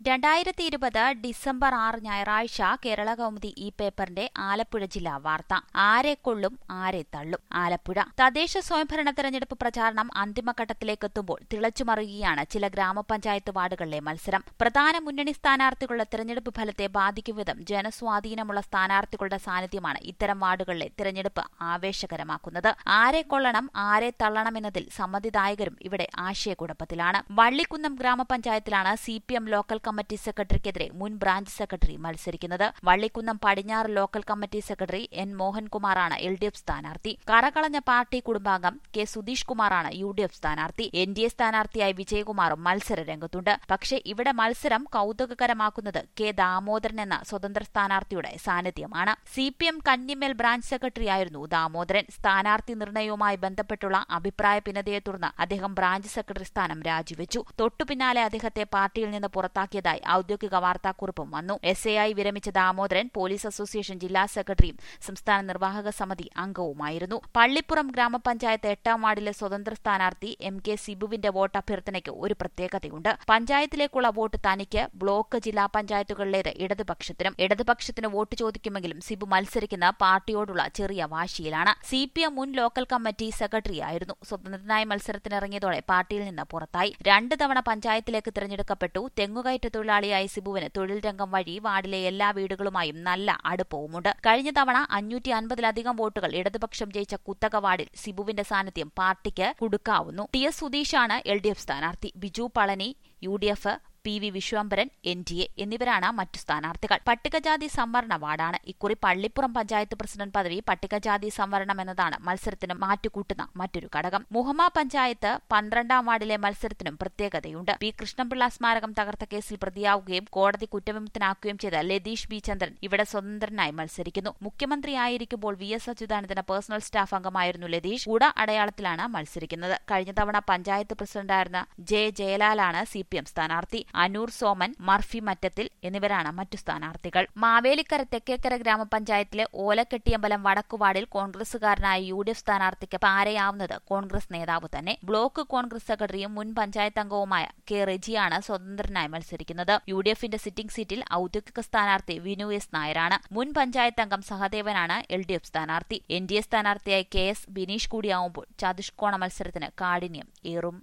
രണ്ടായിരത്തി ഇരുപത് ഡിസംബർ ആറ് ഞായറാഴ്ച കേരള കൗമുദി ഈ പേപ്പറിന്റെ ആലപ്പുഴ ജില്ലാ വാർത്ത ആരെ കൊള്ളും ആരെ തള്ളും ആലപ്പുഴ തദ്ദേശ സ്വയംഭരണ തെരഞ്ഞെടുപ്പ് പ്രചാരണം അന്തിമഘട്ടത്തിലേക്ക് എത്തുമ്പോൾ തിളച്ചുമറിയുകയാണ് ചില ഗ്രാമപഞ്ചായത്ത് വാർഡുകളിലെ മത്സരം പ്രധാന മുന്നണി സ്ഥാനാർത്ഥികളുടെ തെരഞ്ഞെടുപ്പ് ഫലത്തെ ബാധിക്കും വിധം ജനസ്വാധീനമുള്ള സ്ഥാനാർത്ഥികളുടെ സാന്നിധ്യമാണ് ഇത്തരം വാർഡുകളിലെ തിരഞ്ഞെടുപ്പ് ആവേശകരമാക്കുന്നത് ആരെ കൊള്ളണം ആരെ തള്ളണമെന്നതിൽ സമ്മതിദായകരും ഇവിടെ ആശയക്കുഴപ്പത്തിലാണ് വള്ളിക്കുന്നം ഗ്രാമപഞ്ചായത്തിലാണ് C P M local committee സെക്രട്ടറിക്കെതിരെ മുൻ ബ്രാഞ്ച് സെക്രട്ടറി മത്സരിക്കുന്നത് വള്ളിക്കുന്നം പടിഞ്ഞാറ് ലോക്കൽ കമ്മിറ്റി സെക്രട്ടറി എൻ മോഹൻകുമാറാണ് എൽ ഡി എഫ് സ്ഥാനാർത്ഥി കറകളഞ്ഞ പാർട്ടി കുടുംബാംഗം കെ സുധീഷ് കുമാറാണ് യു ഡി എഫ് സ്ഥാനാർത്ഥി എൻ ഡി എ സ്ഥാനാർത്ഥിയായി വിജയകുമാറും മത്സര രംഗത്തുണ്ട് പക്ഷേ ഇവിടെ മത്സരം കൌതുകകരമാക്കുന്നത് കെ ദാമോദരൻ എന്ന സ്വതന്ത്ര സ്ഥാനാർത്ഥിയുടെ സാന്നിധ്യമാണ് C P M Kannimel branch സെക്രട്ടറിയായിരുന്നു ദാമോദരൻ സ്ഥാനാർത്ഥി നിർണയവുമായി ബന്ധപ്പെട്ടുള്ള അഭിപ്രായ ഭിന്നതയെ തുടർന്ന് അദ്ദേഹം ബ്രാഞ്ച് സെക്രട്ടറി സ്ഥാനം രാജിവെച്ചു തൊട്ടു പിന്നാലെ അദ്ദേഹത്തെ പാർട്ടിയിൽ നിന്ന് പുറത്താക്കിയതായി ഔദ്യോഗിക വാർത്താക്കുറിപ്പും വന്നു എസ് എ ആയി വിരമിച്ച ദാമോദരൻ പോലീസ് അസോസിയേഷൻ ജില്ലാ സെക്രട്ടറിയും സംസ്ഥാന നിർവാഹക സമിതി അംഗവുമായിരുന്നു പള്ളിപ്പുറം ഗ്രാമപഞ്ചായത്ത് എട്ടാം വാർഡിലെ സ്വതന്ത്ര സ്ഥാനാർത്ഥി എം കെ സിബുവിന്റെ വോട്ട് അഭ്യർത്ഥനയ്ക്ക് ഒരു പ്രത്യേകതയുണ്ട് പഞ്ചായത്തിലേക്കുള്ള വോട്ട് തനിക്ക് ബ്ലോക്ക് ജില്ലാ പഞ്ചായത്തുകളിലേത് ഇടതുപക്ഷത്തിനും ഇടതുപക്ഷത്തിന് വോട്ട് ചോദിക്കുമെങ്കിലും സിബു മത്സരിക്കുന്ന പാർട്ടിയോടുള്ള ചെറിയ വാശിയിലാണ് സി പി എം മുൻ ലോക്കൽ കമ്മിറ്റി സെക്രട്ടറിയായിരുന്നു സ്വതന്ത്രനായി മത്സരത്തിനിറങ്ങിയതോടെ പാർട്ടിയിൽ നിന്ന് പുറത്തായി രണ്ട് തവണ പഞ്ചായത്തിലേക്ക് തിരഞ്ഞെടുക്കപ്പെട്ടു തെങ്ങുകയറ്റ തൊഴിലാളിയായ സിബുവിന് തൊഴിൽ രംഗം വഴി വാർഡിലെ എല്ലാ വീടുകളുമായും നല്ല അടുപ്പവുമുണ്ട് കഴിഞ്ഞ തവണ അഞ്ഞൂറ്റി അൻപതിലധികം വോട്ടുകൾ ഇടതുപക്ഷം ജയിച്ച കുത്തക വാർഡിൽ സിബുവിന്റെ സാന്നിധ്യം പാർട്ടിക്ക് കൊടുക്കാവുന്നു ടി എസ് സുധീഷാണ് എൽ ഡി എഫ് സ്ഥാനാർത്ഥി Biju Palani U D F P V Viswambharan N D A എന്നിവരാണ് മറ്റു സ്ഥാനാർത്ഥികൾ പട്ടികജാതി സംവരണ വാർഡാണ് ഇക്കുറി പള്ളിപ്പുറം പഞ്ചായത്ത് പ്രസിഡന്റ് പദവി പട്ടികജാതി സംവരണം എന്നതാണ് മത്സരത്തിന് മാറ്റുകൂട്ടുന്ന മറ്റൊരു ഘടകം മുഹമ്മ പഞ്ചായത്ത് പന്ത്രണ്ടാം വാർഡിലെ മത്സരത്തിനും പ്രത്യേകതയുണ്ട് പി കൃഷ്ണപിള്ള സ്മാരകം തകർത്ത കേസിൽ പ്രതിയാവുകയും കോടതി കുറ്റവിമുക്തനാക്കുകയും ചെയ്ത ലതീഷ് ബി ചന്ദ്രൻ ഇവിടെ സ്വതന്ത്രനായി മത്സരിക്കുന്നു മുഖ്യമന്ത്രിയായിരിക്കുമ്പോൾ വി എസ് അച്യുതാനന്ദന്റെ പേഴ്സണൽ സ്റ്റാഫ് അംഗമായിരുന്നു ലതീഷ് കൂട അടയാളത്തിലാണ് മത്സരിക്കുന്നത് കഴിഞ്ഞ തവണ പഞ്ചായത്ത് പ്രസിഡന്റായിരുന്ന ജെ ജയലാലാണ് സി പി എം സ്ഥാനാർത്ഥി അനൂർ സോമൻ മർഫി മറ്റത്തിൽ എന്നിവരാണ് മറ്റു സ്ഥാനാർത്ഥികൾ മാവേലിക്കര തെക്കേക്കര ഗ്രാമപഞ്ചായത്തിലെ ഓലക്കെട്ടിയമ്പലം വടക്കുവാടിൽ കോൺഗ്രസുകാരനായ യു ഡി എഫ് സ്ഥാനാർത്ഥിക്ക് പാരയാവുന്നത് കോൺഗ്രസ് നേതാവ് തന്നെ ബ്ലോക്ക് കോൺഗ്രസ് സെക്രട്ടറിയും മുൻ പഞ്ചായത്ത് അംഗവുമായ കെ റെജിയാണ് സ്വതന്ത്രനായി മത്സരിക്കുന്നത് യു ഡി എഫിന്റെ സിറ്റിംഗ് സീറ്റിൽ ഔദ്യോഗിക സ്ഥാനാർത്ഥി വിനു എസ് നായരാണ് മുൻ പഞ്ചായത്ത് അംഗം സഹദേവനാണ് എൽ ഡി എഫ് സ്ഥാനാർത്ഥി എൻ ഡി എ സ്ഥാനാർത്ഥിയായി കെ എസ് ബിനീഷ് കൂടിയാവുമ്പോൾ ചതുഷ്കോണ മത്സരത്തിന് കാഠിന്യം ഏറും